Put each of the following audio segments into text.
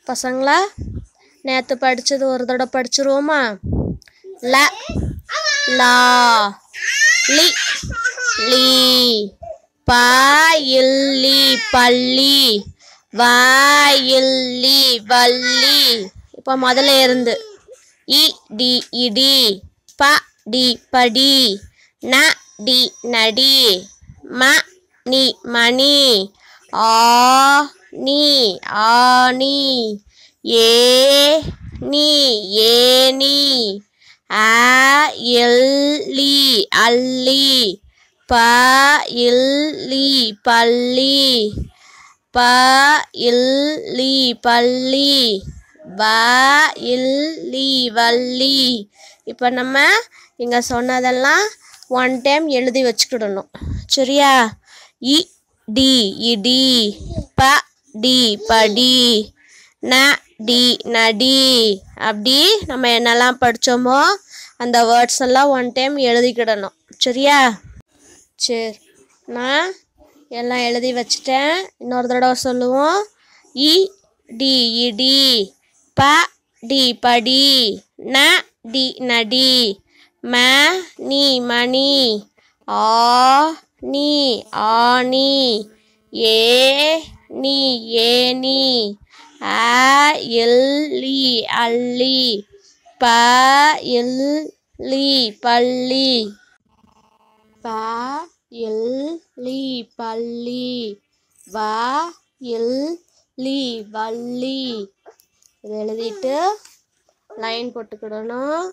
பசங்களா நேற்று படித்தது ஒரு தடவை படிச்சிருவோமா ல லா லி லீ பா இல்லி பள்ளி வா இல்லி வள்ளி இப்போ முதல்ல இருந்து இ டி இடி ப டி படி ந டி நடி ம நி மணி ஆ நீ ஆனி ஏ நீ ஏனி ஆ எல்லி அல்லி ப இல்லி பள்ளி ப இல்லி பள்ளி வ இல்லி வள்ளி இப்போ நம்ம இங்கே சொன்னதெல்லாம் ஒன் டைம் எழுதி வச்சுக்கிடணும் சரியா இ டி இடி ப டி படி ந டி நடி அப்படி நம்ம என்னெல்லாம் படித்தோமோ அந்த வேர்ட்ஸ் எல்லாம் ஒன் டைம் எழுதிக்கிடணும் சரியா சரி நான் எல்லாம் எழுதி வச்சிட்டேன் இன்னொரு தடவை சொல்லுவோம் இ டி இடி ப டி படி ந டி நடி ம நீ மணி ஆ நீ ஆனி ஏ நீ ஏனி ஆ எல்லி அல்லி ப எல்லி பள்ளி ப எல்லி பள்ளி வ எல்லி வள்ளி இது எழுதிட்டு லைன் போட்டுக்கிடணும்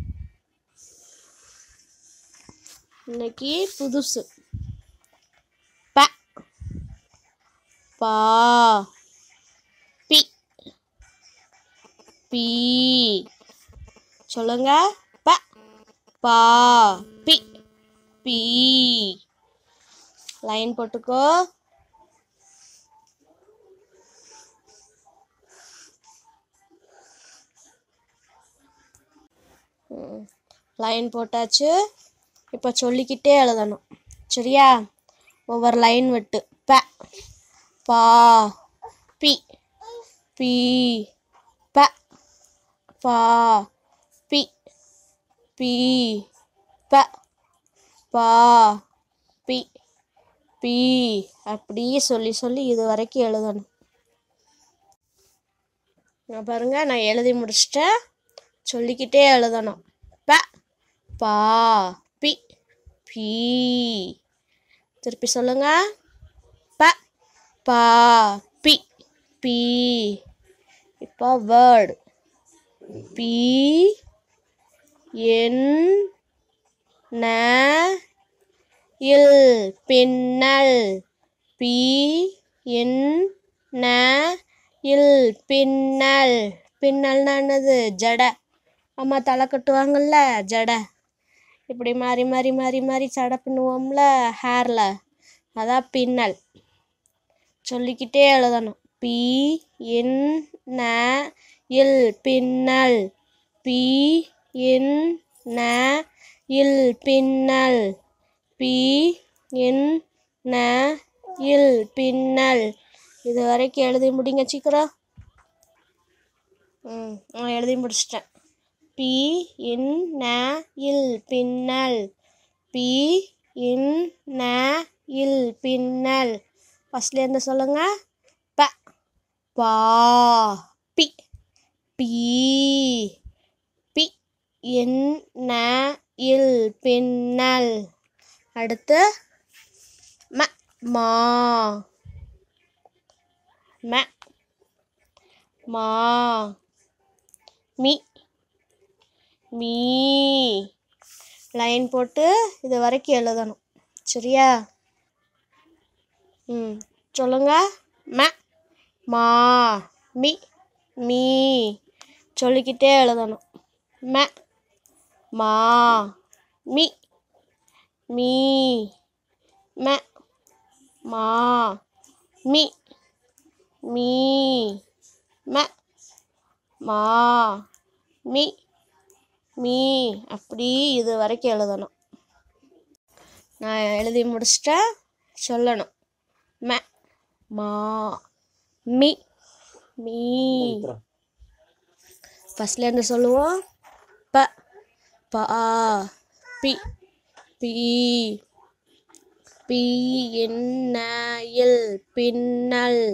இன்னைக்கு புதுசு ப பா பி பி சொல்லுங்க ப பா பி பி லைன் போட்டுக்கோ லைன் போட்டாச்சு இப்போ சொல்லிக்கிட்டே எழுதணும் சரியா ஒவ்வொரு லைன் விட்டு ப பா பி பி ப பா பி பி ப பா பி பி அப்படியே சொல்லி சொல்லி இது வரைக்கும் எழுதணும் இங்க பாருங்க நான் எழுதி முடிச்சிட்டேன் சொல்லிக்கிட்டே எழுதணும் ப பா பி பி திருப்பி சொல்லுங்க ப பா பி பி இப்போ வேர்டு பி என் ந இல் பின்னல் பி என் ந இல் பின்னல் பின்னல்னா என்னது ஜடை அம்மா தலை கட்டுவாங்கல்ல ஜடை இப்படி மாறி மாறி மாறி மாறி ஜடை பின்னுவோம்ல ஹேரில் அதான் பின்னல் சொல்லிக்கிட்டே எழுதணும் பி என் ந இல் பின்னல் பி என் ந இல் பின்னல் பி என் ந இல் பின்னல் இது வரைக்கும் எழுதி முடிங்க சீக்கிரம் ம் நான் எழுதி முடிச்சிட்டேன் பி இன் ந இல் பின்னல் பி இன் ந இல் பின்னல் ஃபஸ்ட்லேருந்து சொல்லுங்க ப பா பி பி பி இன் ந இல் பின்னல் அடுத்து ம மா ம மா மி மீ லைன் போட்டு இது வரைக்கும் எழுதணும் சரியா ம் சொல்லுங்க ம மா மி மீ சொல்லிக்கிட்டே எழுதணும் ம மா மி மீ ம மா மி மீ ம மா மி மீ அப்படி இது வரைக்கும் எழுதணும் நான் எழுதி முடிச்சிட்டேன் சொல்லணும் ம மா மி மீ ஃபஸ்ட்லேருந்து சொல்லுவோம் ப பா பி பி பி என்ன இல் பின்னல்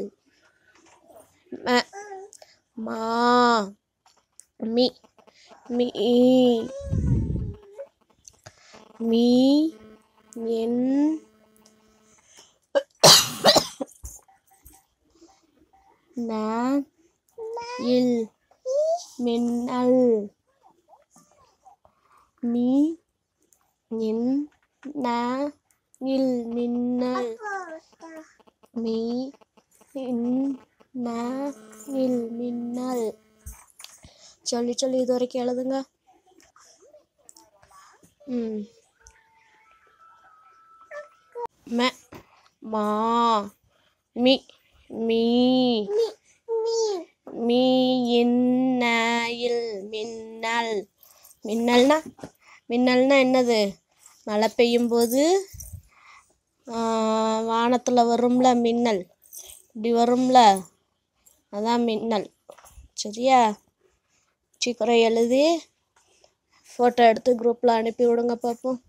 ம மா மி மீ மீ என் ந இல் மின்னல் மீ என் ந இல் மின்னல் மீ என் ந இல் மின்னல் சொல்லி சொல்லி இது வரைக்கும் எழுதுங்க ம் ம மா மி மீ மீ என்ன இல் மின்னல் மின்னல்னா மின்னல்னா என்னது மழை பெய்யும் போது வானத்தில் வரும்ல மின்னல் இப்படி வரும்ல அதான் மின்னல் சரியா சீக்கிரம் எழுதி ஃபோட்டோ எடுத்து குரூப்பில் அனுப்பி விடுங்க பார்ப்போம்